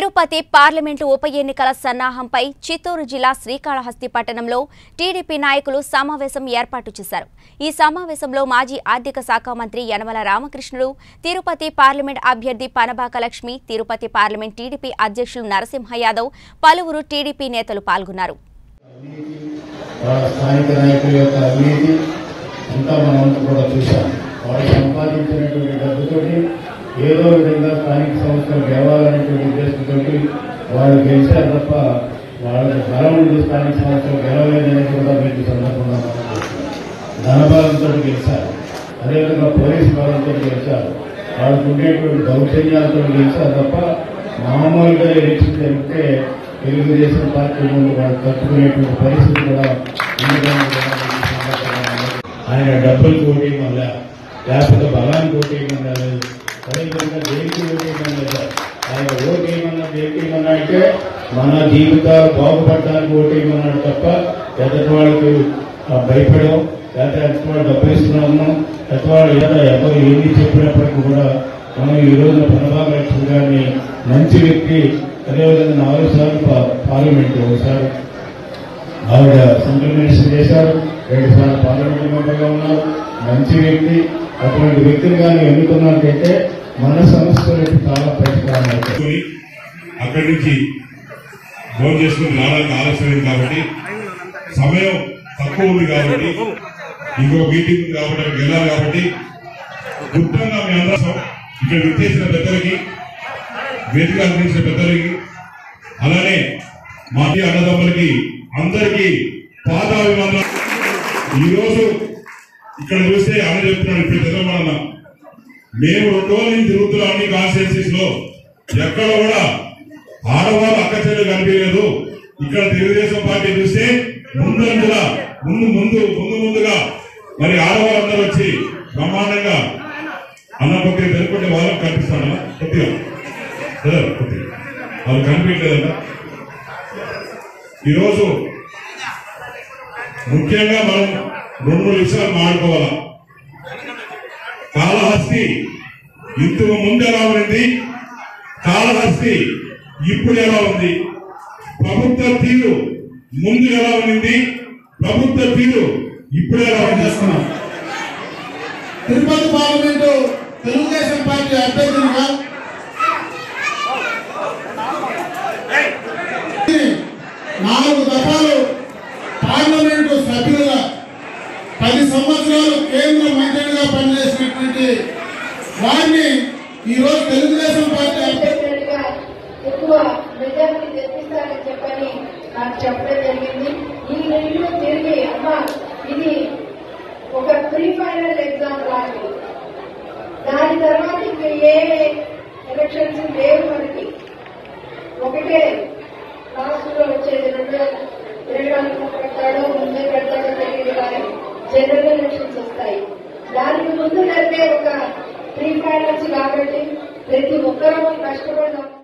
Tirupati parliament ఉప ఎన్నికల సన్నాహంపై చిత్తూరు జిల్లా శ్రీకాళహస్తి పట్టణంలో టీడీపీ నాయకులు సమావేశం ఏర్పాటు చేశారు ఈ సమావేశంలో మాజీ ఆర్థిక శాఖ మంత్రి యనమల రామకృష్ణుడు తిరుపతి పార్లమెంట్ అభ్యర్థి పనబాక లక్ష్మి తిరుపతి పార్లమెంట్ టీడీపీ అధ్యక్షులు నరసింహ యాదవ్ పలువురు టీడీపీ నేతలు పాల్గొన్నారు వాళ్ళ స్థానిక నాయకుల యొక్క అవినీతి అంతా మనమంతా కూడా చూశాం వాళ్ళు సంపాదించినటువంటి డబ్బుతోటి ఏదో విధంగా స్థానిక సంస్థలు గెలవాలనేటువంటి ఉద్దేశంతో వాళ్ళు గెలిచారు తప్ప వాళ్ళకి బలం ఉంది స్థానిక సంస్థలు గెలవలేదనేది కూడా మీకు ఈ సందర్భంగా మనం చూస్తున్నాం. ధనబలంతో గెలిచారు అదేవిధంగా పోలీస్ బలంతో గెలిచారు వాళ్ళకు ఉండేటువంటి దౌర్జన్యాలతో గెలిచారు తప్ప మామూలుగా ఎలక్షన్ జరిగితే తెలుగుదేశం పార్టీ ముందు వాళ్ళు తట్టుకునేటువంటి పరిస్థితి కూడా ఉండదని కూడా మీకు ఈ సందర్భంగా మనం ఆయన డబ్బులు కోటేయమల్లా లేకపోతే బలాన్ని కోటేయమన్నా లేదు అదేవిధంగా దేనికి ఓటేయమన్నా లేదు ఆయన ఓటేయమన్నా దేనికి ఏమన్నా అంటే మన జీవితాలు బాగుపడడానికి ఓటేయమన్నాడు తప్ప ఎదుటి వాళ్ళకి ఆ, భయపడడం లేకపోతే ఎదుటి వాళ్ళు డబ్బులు ఇస్తున్నాము ఎదుటి వాళ్ళు ఏదో ఎవరు ఏమి చెప్పినప్పటికీ కూడా మనం ఈ రోజున పనబాబు లక్ష్మి గారిని మంచి వ్యక్తి అదేవిధంగా నాలుగు సార్లు పా- పార్లమెంట్ ఒకసారి ఆవిడ సెంట్రల్ మినిస్టర్ చేశారు రెండు సార్లు పార్లమెంట్ మెంబర్గా ఉన్నారు మంచి వ్యక్తి అటువంటి వ్యక్తిని కానీ ఎన్నుకున్నట్లయితే మన సమస్యలకు చాలా పరిష్కారం అవుతాయి చేసుకుని అక్కడి నుంచి ఫోన్ చేసుకుని రావడానికి ఆలస్యమైంది కాబట్టి సమయం తక్కువ ఉంది కాబట్టి ఇంకో మీటింగ్ ఉంది కాబట్టి అక్కడికి వెళ్ళాలి కాబట్టి గుప్తంగా మీ అందరం ఇక్కడ విచ్చేసిన పెద్దలకి వేదిక అందించిన పెద్దలకి అలానే మాటి అన్నదమ్ములకి అందరికీ పాదాభివందనం ఈరోజు ఇక్కడ చూస్తే అన్న చెప్తున్నాడు ఇప్పుడు తెలంగాణ మేము రెండు రోజుల నుంచి తిరుగుతున్నాం అన్ని కాన్స్టిట్యూన్సీస్ లో ఎక్కడ కూడా ఆడవాళ్ళు అక్క చెల్లెలు కనిపించలేదు ఇక్కడ తెలుగుదేశం పార్టీ చూస్తే ముందంజల ముందు ముందు ముందు ముందుగా మరి ఆడవాళ్ళందరూ వచ్చి బ్రహ్మాండంగా అన్న కొద్దిగా తెలుపుకుంటే వాళ్ళకి కనిపిస్తాడా కొద్దిగా సార్ కొద్దిగా వాళ్ళు కనిపించలేదట ఈరోజు ముఖ్యంగా మనం రెండు మూడు విషయాలు మాట్లాడుకోవాలా కాళహస్తి ఇంతకు ముందు ఎలా ఉంది కాళహస్తి ఇప్పుడు ఎలా ఉంది ప్రభుత్వ తీరు ముందు ఎలా ఉంది ప్రభుత్వ తీరు ఇప్పుడు ఎలా ఉంది చేస్తున్నాం తిరుపతి పార్లమెంటు తెలుగుదేశం పార్టీ అభ్యర్థినిగా నాలుగు దఫాలు పార్లమెంటు సభ్యులుగా పది సంవత్సరాలు కేంద్ర మంత్రిగా పనిచేసినటువంటి వారిని ఈరోజు తెలుగుదేశం పార్టీ అభ్యర్థి డెఫినెట్గా ఎక్కువ మెజారిటీ తెప్పిస్తారని చెప్పని నాకు చెప్పడం జరిగింది ఈ రెండు తిరిగి అమ్మ ఇది ఒక ప్రీ ఫైనల్ ఎగ్జామ్ లాంటిది దాని తర్వాత ఇంకా ఏ ఎలక్షన్స్ లేవు మనకి ఒకటే లాస్ట్ లో వచ్చేది రెండు వేల ఇరవై నాలుగులో పెడతాడో ముందే పెడతాడో తెలియదు కానీ జనరల్ ఎలక్షన్స్ వస్తాయి దానికి ముందు జరిగే ఒక ప్రీ ఫైనల్స్ కాబట్టి ప్రతి ఒక్కరూ కష్టపడదాం